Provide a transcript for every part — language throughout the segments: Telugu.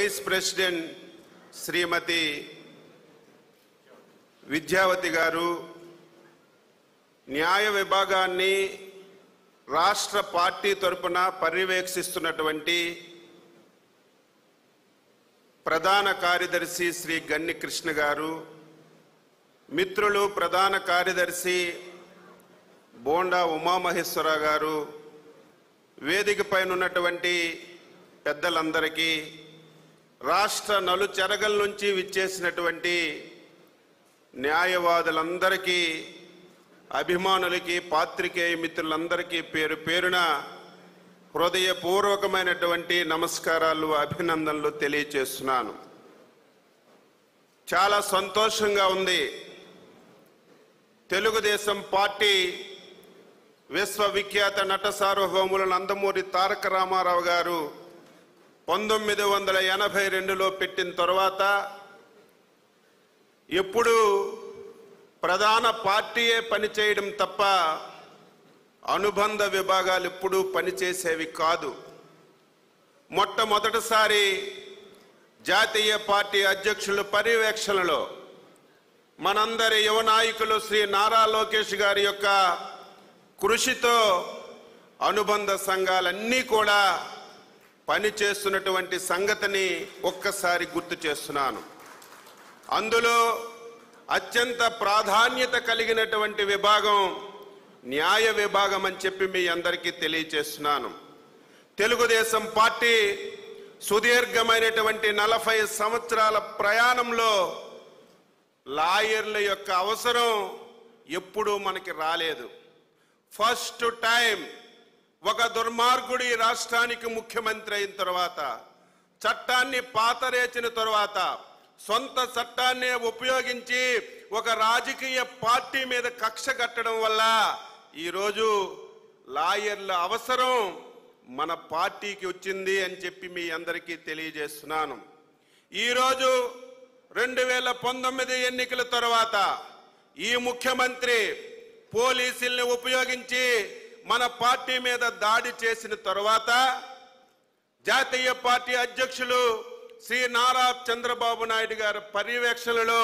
వైస్ ప్రెసిడెంట్ శ్రీమతి విద్యావతి గారు న్యాయ విభాగాన్ని రాష్ట్ర పార్టీ తరపున పర్యవేక్షిస్తున్నటువంటి ప్రధాన కార్యదర్శి శ్రీ గన్ని కృష్ణ గారు మిత్రులు ప్రధాన కార్యదర్శి బోండా ఉమామహేశ్వర గారు వేదిక పైన ఉన్నటువంటి పెద్దలందరికీ రాష్ట్ర నలుచెరగల నుంచి విచ్చేసినటువంటి న్యాయవాదులందరికీ అభిమానులకి పాత్రికేయ మిత్రులందరికీ పేరు పేరున హృదయపూర్వకమైనటువంటి నమస్కారాలు అభినందనలు తెలియచేస్తున్నాను చాలా సంతోషంగా ఉంది తెలుగుదేశం పార్టీ విశ్వవిఖ్యాత నట సార్వభౌములు నందమూరి తారక రామారావు గారు పంతొమ్మిది వందల ఎనభై రెండులో పెట్టిన తర్వాత ఎప్పుడు ప్రధాన పార్టీయే పనిచేయడం తప్ప అనుబంధ విభాగాలు ఎప్పుడూ పనిచేసేవి కాదు మొట్టమొదటిసారి జాతీయ పార్టీ అధ్యక్షుల పర్యవేక్షణలో మనందరి యువ నాయకులు శ్రీ నారా లోకేష్ గారి యొక్క కృషితో అనుబంధ సంఘాలన్నీ కూడా పనిచేస్తున్నటువంటి సంగతిని ఒక్కసారి గుర్తు చేస్తున్నాను అందులో అత్యంత ప్రాధాన్యత కలిగినటువంటి విభాగం న్యాయ విభాగం అని చెప్పి మీ అందరికీ తెలియచేస్తున్నాను తెలుగుదేశం పార్టీ సుదీర్ఘమైనటువంటి నలభై సంవత్సరాల ప్రయాణంలో లాయర్ల యొక్క అవసరం ఎప్పుడూ మనకి రాలేదు ఫస్ట్ టైం ఒక దుర్మార్గుడు ఈ రాష్ట్రానికి ముఖ్యమంత్రి అయిన తర్వాత చట్టాన్ని పాతరేచిన తర్వాత సొంత చట్టాన్నే ఉపయోగించి ఒక రాజకీయ పార్టీ మీద కక్ష కట్టడం వల్ల ఈరోజు లాయర్ల అవసరం మన పార్టీకి వచ్చింది అని చెప్పి మీ అందరికీ తెలియజేస్తున్నాను ఈరోజు రెండు వేల పంతొమ్మిది ఎన్నికల తర్వాత ఈ ముఖ్యమంత్రి పోలీసుల్ని ఉపయోగించి మన పార్టీ మీద దాడి చేసిన తరువాత జాతీయ పార్టీ అధ్యక్షులు శ్రీ నారా చంద్రబాబు నాయుడు గారి పర్యవేక్షణలో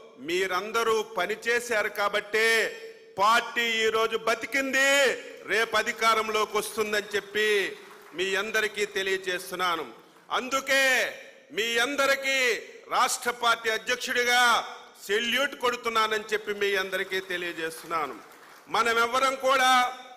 మీరందరూ పనిచేశారు కాబట్టే పార్టీ ఈరోజు బతికింది రేపు అధికారంలోకి వస్తుందని చెప్పి మీ అందరికీ తెలియజేస్తున్నాను అందుకే మీ అందరికీ రాష్ట్ర పార్టీ అధ్యక్షుడిగా సెల్యూట్ కొడుతున్నానని చెప్పి మీ అందరికీ తెలియజేస్తున్నాను మనమెవ్వరం కూడా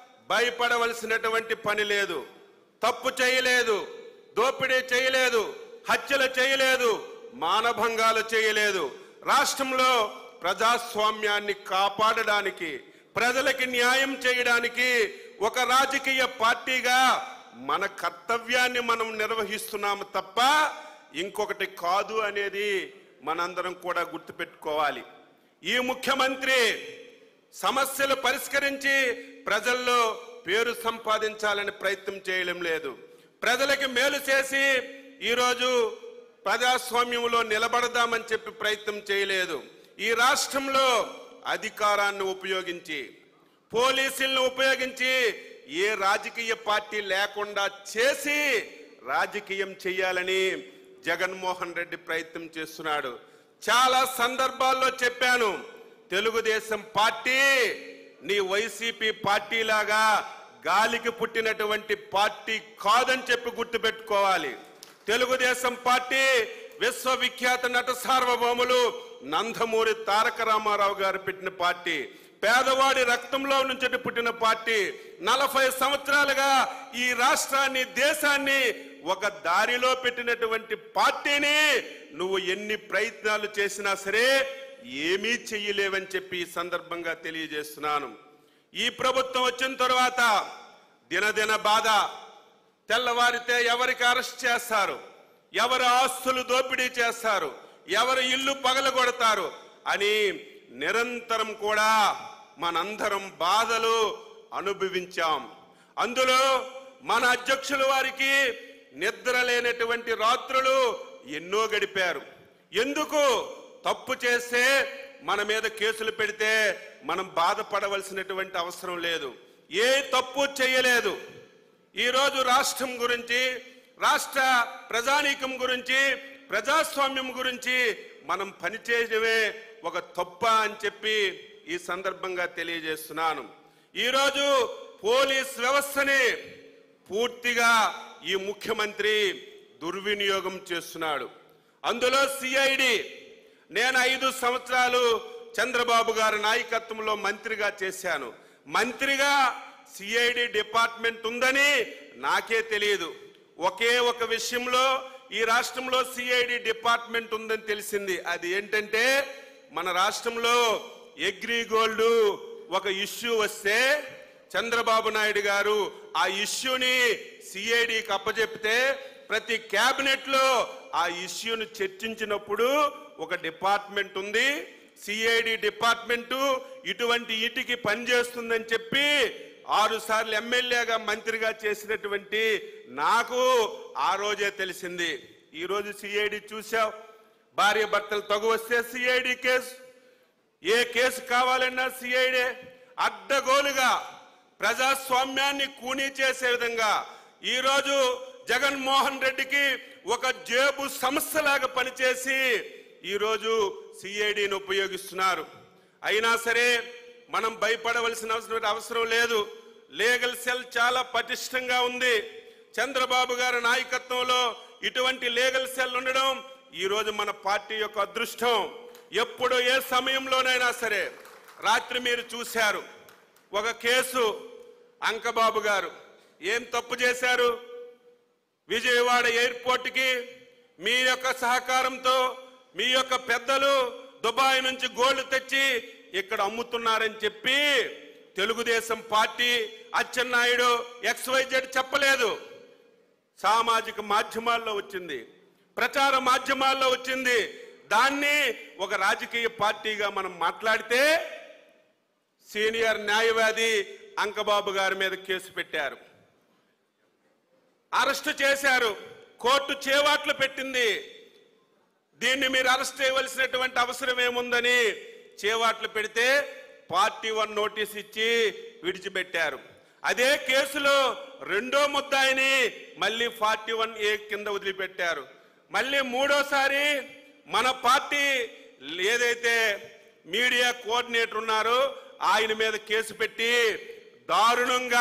భయపడవలసినటువంటి పని లేదు తప్పు చేయలేదు దోపిడీ చేయలేదు హత్యలు చేయలేదు మానభంగాలు చేయలేదు రాష్ట్రంలో ప్రజాస్వామ్యాన్ని కాపాడడానికి ప్రజలకి న్యాయం చేయడానికి ఒక రాజకీయ పార్టీగా మన కర్తవ్యాన్ని మనం నిర్వహిస్తున్నాము తప్ప ఇంకొకటి కాదు అనేది మనందరం కూడా గుర్తుపెట్టుకోవాలి ఈ ముఖ్యమంత్రి సమస్యలు పరిష్కరించి ప్రజల్లో పేరు సంపాదించాలని ప్రయత్నం చేయడం లేదు ప్రజలకి మేలు చేసి ఈరోజు ప్రజాస్వామ్యంలో నిలబడదామని చెప్పి ప్రయత్నం చేయలేదు ఈ రాష్ట్రంలో అధికారాన్ని ఉపయోగించి పోలీసులను ఉపయోగించి ఏ రాజకీయ పార్టీ లేకుండా చేసి రాజకీయం చేయాలని జగన్మోహన్ రెడ్డి ప్రయత్నం చేస్తున్నాడు చాలా సందర్భాల్లో చెప్పాను తెలుగుదేశం పార్టీ నీ వైసీపీ పార్టీ లాగా గాలికి పుట్టినటువంటి పార్టీ కాదని చెప్పి గుర్తుపెట్టుకోవాలి తెలుగుదేశం పార్టీ విశ్వవిఖ్యాత నట సార్వభౌములు నందమూరి తారక రామారావు గారు పెట్టిన పార్టీ పేదవాడి రక్తంలో నుంచి పుట్టిన పార్టీ నలభై సంవత్సరాలుగా ఈ రాష్ట్రాన్ని దేశాన్ని ఒక దారిలో పెట్టినటువంటి పార్టీని నువ్వు ఎన్ని ప్రయత్నాలు చేసినా సరే ఏమీ చెయ్యలేవని చెప్పి ఈ సందర్భంగా తెలియజేస్తున్నాను ఈ ప్రభుత్వం వచ్చిన తర్వాత దినదిన బాధ తెల్లవారితే ఎవరికి అరెస్ట్ చేస్తారు ఎవరి ఆస్తులు దోపిడీ చేస్తారు ఎవరి ఇల్లు పగలగొడతారు అని నిరంతరం కూడా మనందరం బాధలు అనుభవించాం అందులో మన అధ్యక్షుల వారికి నిద్ర లేనటువంటి రాత్రులు ఎన్నో గడిపారు ఎందుకు తప్పు చేస్తే మన మీద కేసులు పెడితే మనం బాధపడవలసినటువంటి అవసరం లేదు ఏ తప్పు చేయలేదు ఈరోజు రాష్ట్రం గురించి రాష్ట్ర ప్రజానీకం గురించి ప్రజాస్వామ్యం గురించి మనం పనిచేయడమే ఒక తప్ప అని చెప్పి ఈ సందర్భంగా తెలియజేస్తున్నాను ఈరోజు పోలీస్ వ్యవస్థని పూర్తిగా ఈ ముఖ్యమంత్రి దుర్వినియోగం చేస్తున్నాడు అందులో సిఐడి నేను ఐదు సంవత్సరాలు చంద్రబాబు గారి నాయకత్వంలో మంత్రిగా చేశాను మంత్రిగా సిఐడి డిపార్ట్మెంట్ ఉందని నాకే తెలియదు ఒకే ఒక విషయంలో ఈ రాష్ట్రంలో సిఐడి డిపార్ట్మెంట్ ఉందని తెలిసింది అది ఏంటంటే మన రాష్ట్రంలో ఎగ్రీ గోల్డ్ ఒక ఇష్యూ వస్తే చంద్రబాబు నాయుడు గారు ఆ ఇష్యూని సిఐడికి అప్పచెప్తే ప్రతి క్యాబినెట్ లో ఆ ఇష్యూను చర్చించినప్పుడు ఒక డిపార్ట్మెంట్ ఉంది సిఐడి డిపార్ట్మెంటు ఇటువంటి ఇటికి పనిచేస్తుందని చెప్పి ఆరు సార్లు ఎమ్మెల్యేగా మంత్రిగా చేసినటువంటి నాకు ఆ రోజే తెలిసింది ఈ రోజు సిఐడి చూసావు భార్య భర్తలు తగు వస్తే సిఐడి కేసు ఏ కేసు కావాలన్నా సిఐడే అడ్డగోలుగా ప్రజాస్వామ్యాన్ని కూనీ చేసే విధంగా ఈరోజు జగన్మోహన్ రెడ్డికి ఒక జేబు సంస్థలాగా పనిచేసి ఈరోజు సిఐడిని ఉపయోగిస్తున్నారు అయినా సరే మనం భయపడవలసిన అవసరం అవసరం లేదు లీగల్ సెల్ చాలా పటిష్టంగా ఉంది చంద్రబాబు గారి నాయకత్వంలో ఇటువంటి లీగల్ సెల్ ఉండడం ఈ రోజు మన పార్టీ యొక్క అదృష్టం ఎప్పుడు ఏ సమయంలోనైనా సరే రాత్రి మీరు చూశారు ఒక కేసు అంకబాబు గారు ఏం తప్పు చేశారు విజయవాడ ఎయిర్పోర్ట్కి మీ యొక్క సహకారంతో మీ యొక్క పెద్దలు దుబాయ్ నుంచి గోల్డ్ తెచ్చి ఇక్కడ అమ్ముతున్నారని చెప్పి తెలుగుదేశం పార్టీ అచ్చెన్నాయుడు ఎక్స్వైజెడ్ చెప్పలేదు సామాజిక మాధ్యమాల్లో వచ్చింది ప్రచార మాధ్యమాల్లో వచ్చింది దాన్ని ఒక రాజకీయ పార్టీగా మనం మాట్లాడితే సీనియర్ న్యాయవాది అంకబాబు గారి మీద కేసు పెట్టారు అరెస్ట్ చేశారు కోర్టు చేవాట్లు పెట్టింది దీన్ని మీరు అరెస్ట్ చేయవలసినటువంటి అవసరం ఏముందని చేవాట్లు పెడితే పార్టీ వన్ నోటీస్ ఇచ్చి విడిచిపెట్టారు అదే కేసులో రెండో ముద్దాయిని మళ్ళీ ఫార్టీ వన్ ఏ కింద వదిలిపెట్టారు మళ్ళీ మూడోసారి మన పార్టీ ఏదైతే మీడియా కోఆర్డినేటర్ ఉన్నారో ఆయన మీద కేసు పెట్టి దారుణంగా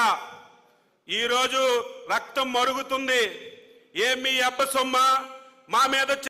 ఈరోజు రక్తం మరుగుతుంది ఏ మీ అబ్బ సొమ్మ మా మీద